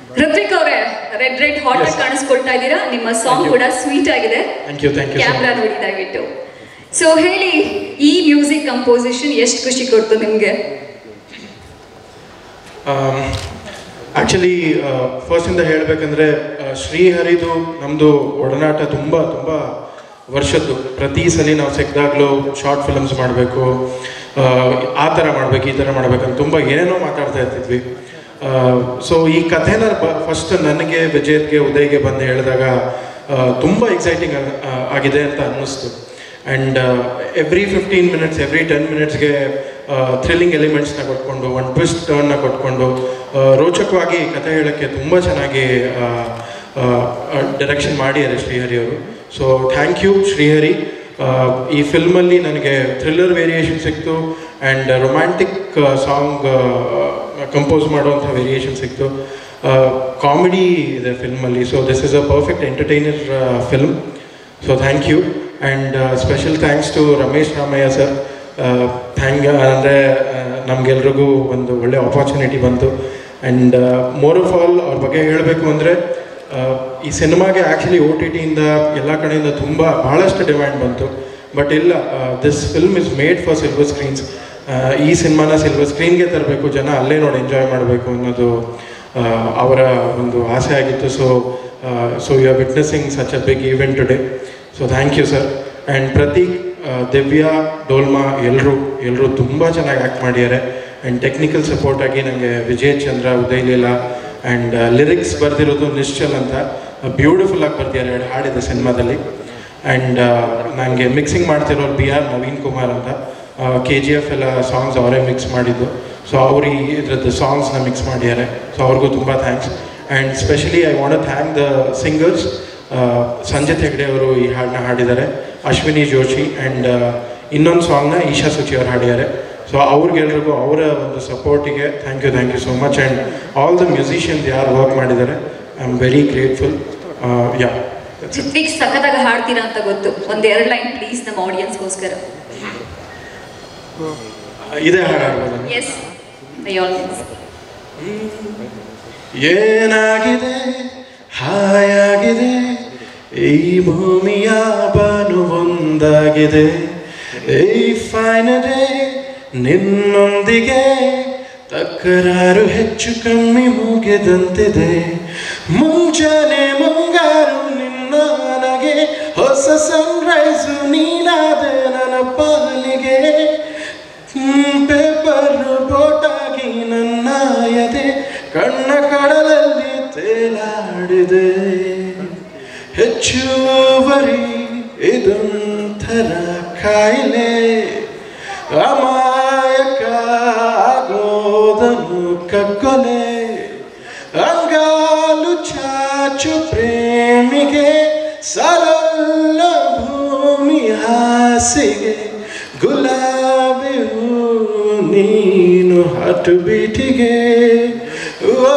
ಋತ್ವಿಕ್ ಅವರೇ red red hot Yes. ಕಾಣಿಸ್ಕೊಳ್ತಾ ಇದ್ದೀರಾ ನಿಮ್ಮ ಸಾಂಗ್ you. ಕೂಡ ಸ್ವೀಟ್ ಆಗಿದೆ thank you thank you camera ನೋಡಿ ದಯವಿಟ್ಟು ಸೊ ಹೇಳಿ ಈ ಮ್ಯೂಸಿಕ್ ಕಂಪೋಸಿಷನ್ ಎಷ್ಟು ಖುಷಿ ಕೊಡ್ತು ನಿಮ್ಗೆ ಆ್ಯಕ್ಚುಲಿ ಫಸ್ಟಿಂದ ಹೇಳಬೇಕಂದ್ರೆ ಶ್ರೀಹರಿದು ನಮ್ಮದು ಒಡನಾಟ ತುಂಬ ತುಂಬ ವರ್ಷದ್ದು ಪ್ರತಿ ಸಲ ನಾವು ಸಿಕ್ಕಿದಾಗಲೂ ಶಾರ್ಟ್ ಫಿಲಮ್ಸ್ ಮಾಡಬೇಕು ಆ ಥರ ಮಾಡಬೇಕು ಈ ಥರ ಮಾಡ್ಬೇಕಂತ ತುಂಬ ಏನೇನೋ ಮಾತಾಡ್ತಾ ಇರ್ತಿದ್ವಿ ಸೊ ಈ ಕಥೆನ ಫಸ್ಟ್ ನನಗೆ ವಿಜಯತ್ಗೆ ಉದಯ್ಗೆ ಬಂದು ಹೇಳಿದಾಗ ತುಂಬ ಎಕ್ಸೈಟಿಂಗ್ ಆಗಿದೆ ಅಂತ ಅನ್ನಿಸ್ತು and every fifteen minutes every ten ಮಿನಿಟ್ಸ್ಗೆ ಥ್ರಿಲ್ಲಿಂಗ್ ಎಲಿಮೆಂಟ್ಸ್ನ ಕೊಟ್ಕೊಂಡು ಒಂದು ಟ್ವಿಸ್ಟ್ ಟರ್ನ್ನ ಕೊಟ್ಕೊಂಡು ಆ, ರೋಚಕವಾಗಿ ಕಥೆ ಹೇಳೋಕ್ಕೆ ತುಂಬ ಚೆನ್ನಾಗಿ ಡೈರೆಕ್ಷನ್ ಮಾಡಿದ್ದಾರೆ ಶ್ರೀಹರಿ ಅವರು ಸೊ ಥ್ಯಾಂಕ್ ಯು ಶ್ರೀಹರಿ ಆ, ಈ ಫಿಲ್ಮಲ್ಲಿ ನನಗೆ ಥ್ರಿಲ್ಲರ್ ವೇರಿಯೇಷನ್ ಸಿಕ್ತು ಆ್ಯಂಡ್ ರೊಮ್ಯಾಂಟಿಕ್ ಸಾಂಗ್ ಕಂಪೋಸ್ ಮಾಡುವಂಥ ವೇರಿಯೇಷನ್ ಸಿಕ್ತು ಕಾಮಿಡಿ ಇದೆ ಫಿಲ್ಮಲ್ಲಿ so this is a perfect entertainer film so thank you and special thanks to Ramesh Ramaiah sir thank ಅಂದರೆ ನಮಗೆಲ್ರಿಗೂ ಒಂದು ಒಳ್ಳೆ ಆಪರ್ಚುನಿಟಿ ಬಂತು ಆ್ಯಂಡ್ ಮೋರ್ ಆಫ್ ಆಲ್ ಅವ್ರ ಬಗ್ಗೆ ಹೇಳಬೇಕು ಅಂದರೆ ಈ ಸಿನಿಮಾಗೆ ಆ್ಯಕ್ಚುಲಿ ಓ ಟಿ ಟಿಯಿಂದ ಎಲ್ಲ ಕಡೆಯಿಂದ ತುಂಬ ಬಹಳಷ್ಟು ಡಿಮ್ಯಾಂಡ್ ಬಂತು ಬಟ್ ಇಲ್ಲ this film is made for silver screens ಈ ಸಿನಿಮಾನ ಸಿಲ್ವರ್ ಸ್ಕ್ರೀನ್ಗೆ ತರಬೇಕು ಜನ ಅಲ್ಲೇ ನೋಡಿ ಎಂಜಾಯ್ ಮಾಡಬೇಕು ಅನ್ನೋದು ಆ, ಅವರ ಒಂದು ಆಸೆ ಆಗಿತ್ತು so so you are witnessing such a big event today so thank you sir and Prateek ah, Divya Dolma ಎಲ್ಲರೂ ಎಲ್ಲರೂ ತುಂಬ ಚೆನ್ನಾಗಿ ಆ್ಯಕ್ಟ್ ಮಾಡಿದ್ದಾರೆ ಆ್ಯಂಡ್ ಟೆಕ್ನಿಕಲ್ ಸಪೋರ್ಟ್ ಆಗಿ ನನಗೆ ವಿಜಯ್ ಚಂದ್ರ ಉದಯ್ ಲೀಲಾ ಆ್ಯಂಡ್ ಲಿರಿಕ್ಸ್ ಬರೆದಿರೋದು ನಿಶ್ಚಲ್ ಅಂತ ಬ್ಯೂಟಿಫುಲ್ ಆಗಿ ಬರ್ತಿದ್ದಾರೆ ಎರಡು ಹಾಡಿದೆ ಸಿನಿಮಾದಲ್ಲಿ ಆ್ಯಂಡ್ ನನಗೆ ಮಿಕ್ಸಿಂಗ್ ಮಾಡ್ತಿರೋರು ಬಿ ಆರ್ ನವೀನ್ ಕುಮಾರ್ ಅಂತ ಕೆ ಜಿ ಎಫ್ ಎಲ್ಲ ಸಾಂಗ್ಸ್ ಅವರೇ ಮಿಕ್ಸ್ ಮಾಡಿದ್ದು ಸೊ ಅವ್ರು ಈ ಇದ್ರದ್ದು ಸಾಂಗ್ಸ್ನ ಮಿಕ್ಸ್ ಮಾಡಿದ್ದಾರೆ ಸೊ ಅವ್ರಿಗೂ ತುಂಬ thanks and specially I want thank the singers Sanjith Hegde ಅವರು ಈ ಹಾಡನ್ನ ಹಾಡಿದ್ದಾರೆ ಅಶ್ವಿನಿ ಜೋಶಿ ಆ್ಯಂಡ್ ಇನ್ನೊಂದು ಸಾಂಗ್ನ ಈಶಾ ಸುಚಿ ಅವರು ಹಾಡಿದ್ದಾರೆ ಸೊ ಅವ್ರಿಗೆಲ್ರಿಗೂ ಅವರ ಒಂದು ಸಪೋರ್ಟಿಗೆ thank you thank you so much and all the musicians ಯಾರು ವರ್ಕ್ ಮಾಡಿದ್ದಾರೆ I am very grateful yeah Rithvik ಸಖತ್ತಾಗಿ ಹಾಡ್ತೀರಾ ಅಂತ ಗೊತ್ತು ಒಂದ್ ಎರಡು ಲೈನ್ ಪ್ಲೀಸ್ ನಮ್ಮ ಆಡಿಯನ್ಸ್ಗೋಸ್ಕರ ಇದೇ ಹಾಡು ಹಾಡ್ಬೋದಾ ಎಸ್ ಬೈ ಆಲ್ ಮೀನ್ಸ್ ಏನಾಗಿದೆ ಹಾಯಾಗಿದೆ ಈ ಭೂಮಿಯ ಬಾನು ಒಂದಾಗಿದೆ ಈ ಫೈನಡೆ ನಿನ್ನೊಂದಿಗೆ ತಕರಾರು ಹೆಚ್ಚು ಕಮ್ಮಿ ಮುಗಿದಂತಿದೆ ಮುಂಜಾನೆ ಮುಂಗಾರು ನಿನ್ನ ನನಗೆ ಹೊಸ ಸನ್ರೈಸು ನೀನಾದೆ ನನ್ನ ಪಾಲಿಗೆ ಪೇಪರ್ ಬೋಟಾಗಿ ನನ್ನ ಎದೆ ಕಣ್ಣ ಕಡಲಲ್ಲಿ ತೇಲಾಡಿದೆ ಹೆಚ್ಚುವರಿ ಇದೊಂಥರ ಕಾಯಿಲೆ ಅಮಾಯಕ ಆಗೋದನು ಕಗ್ಗೊಲೆ ಅಂಗಾಲು ಚಾಚು ಪ್ರೇಮಿಗೆ ಸರಳ ಭೂಮಿ ಹಾಸಿಗೆ ಗುಲಾಬಿ ಹೂ ನೀನು ಹಟು ಬೀಟಿಗೆ oh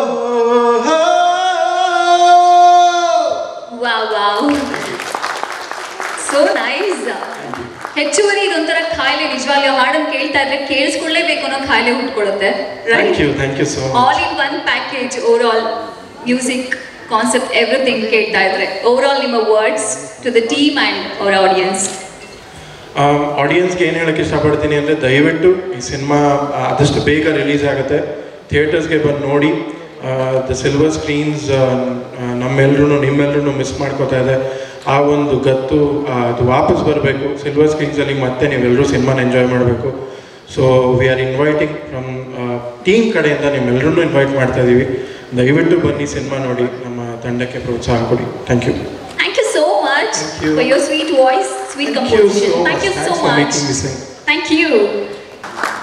wow wow so nice ಹೆಚ್ಚುವರಿ ಇದೊಂಥರ ಖಾಯಿಲೆ ನಿಜವಾಗ್ಲೂ ಹಾಡನ್ನು ಕೇಳ್ತಾ ಇದ್ರೆ ಕೇಳಿಸ್ಕೊಳ್ಳೇಬೇಕು ಅನ್ನೋ ಖಾಯಿಲೆ ಹುಟ್ಕೊಳ್ಳುತ್ತೆ thank you thank you so much all in one package over all music concept everything ಕೇಳ್ತಾ ಇದ್ರೆ ಓವರ್ ಆಲ್ ನಿಮ್ಮ words to the team and our audience ಆಡಿಯನ್ಸ್ಗೆ ಏನು ಹೇಳಕ್ಕೆ ಇಷ್ಟಪಡ್ತೀನಿ ಅಂದರೆ ದಯವಿಟ್ಟು ಈ ಸಿನಿಮಾ ಆದಷ್ಟು ಬೇಗ ರಿಲೀಸ್ ಆಗುತ್ತೆ ಥಿಯೇಟರ್ಸ್ಗೆ ಬಂದು ನೋಡಿ ದ ಸಿಲ್ವರ್ ಸ್ಕ್ರೀನ್ಸ್ ನಮ್ಮೆಲ್ಲರೂ ನಿಮ್ಮೆಲ್ಲರೂ ಮಿಸ್ ಮಾಡ್ಕೋತಾ ಇದೆ ಆ ಒಂದು ಗತ್ತು ಆ, ಅದು ವಾಪಸ್ ಬರಬೇಕು ಸಿಲ್ವರ್ ಸ್ಕ್ರೀನ್ಸಲ್ಲಿ ಮತ್ತೆ ನೀವೆಲ್ಲರೂ ಸಿನಿಮಾನ ಎಂಜಾಯ್ ಮಾಡಬೇಕು so we are inviting from team ಕಡೆಯಿಂದ ನಿಮ್ಮೆಲ್ಲರೂ ಇನ್ವೈಟ್ ಮಾಡ್ತಾ ಇದ್ದೀವಿ ದಯವಿಟ್ಟು ಬನ್ನಿ ಸಿನಿಮಾ ನೋಡಿ ನಮ್ಮ ತಂಡಕ್ಕೆ ಪ್ರೋತ್ಸಾಹ ಕೊಡಿ thank you thank you so much Thank you. For your sweet voice sweet Thank you so composition much. Thank you Thanks so for much making me sing. Thank you